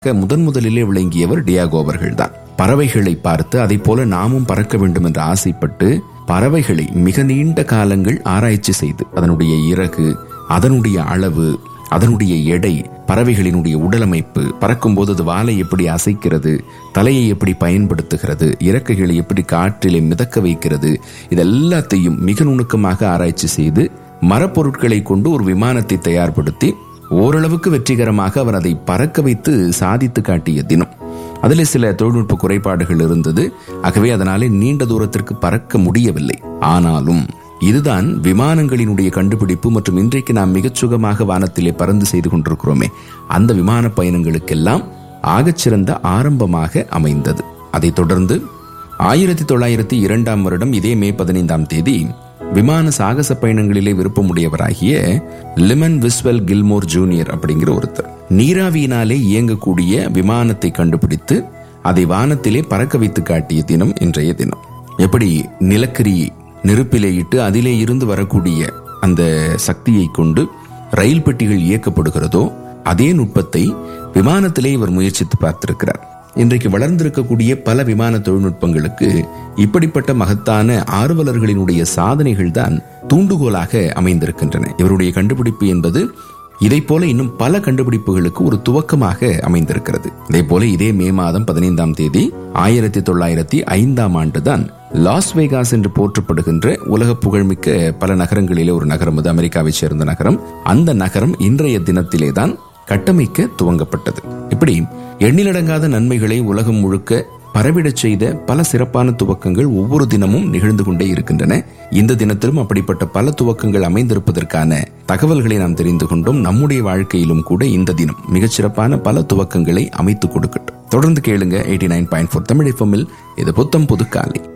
முதன் முதலிலே விளங்கியவர் டியாகோ அவர்கள்தான் பறவைகளை பார்த்து அதை போல நாமும் பறக்க வேண்டும் என்று ஆசைப்பட்டு பறவைகளை மிக நீண்ட காலங்கள் ஆராய்ச்சி செய்து அதனுடைய இறகு அதனுடைய அளவு அதனுடைய எடை பறவைகளினுடைய உடலமைப்பு பறக்கும்போது அது வாலை எப்படி அசைக்கிறது தலையை எப்படி பயன்படுத்துகிறது இறக்கைகளை எப்படி காற்றிலே மிதக்க வைக்கிறது இதெல்லாத்தையும் மிக நுணுக்கமாக ஆராய்ச்சி செய்து மரப்பொருட்களை கொண்டு ஒரு விமானத்தை தயார்படுத்தி ஓரளவுக்கு வெற்றிகரமாக அவர் அதை பறக்க வைத்து சாதித்து காட்டிய தினம் அதில் சில தொழில்நுட்ப குறைபாடுகள் இருந்தது ஆகவே அதனாலே நீண்ட தூரத்திற்கு பறக்க முடியவில்லை ஆனாலும் இதுதான் விமானங்களினுடைய கண்டுபிடிப்பு மற்றும் இன்றைக்கு நாம் மிகச் சுகமாக வானத்திலே பறந்து செய்து கொண்டிருக்கிறோமே அந்த விமான பயணங்களுக்கெல்லாம் ஆகச்சிறந்த ஆரம்பமாக அமைந்தது அதைத் தொடர்ந்து ஆயிரத்தி தொள்ளாயிரத்தி இரண்டாம் வருடம் இதே மே பதினைந்தாம் தேதி விமான சாகச பயணங்களிலே விருப்பமுடையவராகிய லிமன் விஸ்வெல் கில்மோர் ஜூனியர் அப்படிங்கிற ஒருத்தர் நீராவியினாலே இயங்கக்கூடிய விமானத்தை கண்டுபிடித்து அதை வானத்திலே பறக்க வைத்து காட்டிய தினம் இன்றைய தினம் எப்படி நிலக்கரி நெருப்பிலே இட்டு அதிலே இருந்து வரக்கூடிய அந்த சக்தியை கொண்டு ரயில் பெட்டிகள் இயக்கப்படுகிறதோ அதே நுட்பத்தை விமானத்திலே இவர் முயற்சித்து பார்த்திருக்கிறார் இன்றைக்கு வளர்ந்திருக்கக்கூடிய பல விமான தொழில்நுட்பங்களுக்கு இப்படிப்பட்ட மகத்தான ஆர்வலர்களினுடைய சாதனைகள் தான் தூண்டுகோலாக அமைந்திருக்கின்றன இவருடைய கண்டுபிடிப்பு என்பது இதை போல இன்னும் பல கண்டுபிடிப்புகளுக்கு ஒரு துவக்கமாக அமைந்திருக்கிறது இதே போல இதே மே மாதம் பதினைந்தாம் தேதி ஆயிரத்தி தொள்ளாயிரத்தி ஐந்தாம் ஆண்டுதான் லாஸ் வேகாஸ் என்று போற்றப்படுகின்ற உலக புகழ்மிக்க பல நகரங்களிலே ஒரு நகரம் அது அமெரிக்காவை சேர்ந்த நகரம் அந்த நகரம் இன்றைய தினத்திலே தான் கட்டமைக்க துவங்கப்பட்டது இப்படி எண்ணிலடங்காத நன்மைகளை உலகம் முழுக்க பரவிடச் செய்த பல சிறப்பான துவக்கங்கள் ஒவ்வொரு தினமும் நிகழ்ந்து கொண்டே இருக்கின்றன இந்த தினத்திலும் அப்படிப்பட்ட பல துவக்கங்கள் அமைந்திருப்பதற்கான தகவல்களை நாம் தெரிந்து கொண்டோம் நம்முடைய வாழ்க்கையிலும் கூட இந்த தினம் மிகச் சிறப்பான பல துவக்கங்களை அமைத்துக் கொடுக்கட்டும் தொடர்ந்து கேளுங்க eighty nine point four Tamil எஃப்எம்மில் இது புத்தம் புது காலை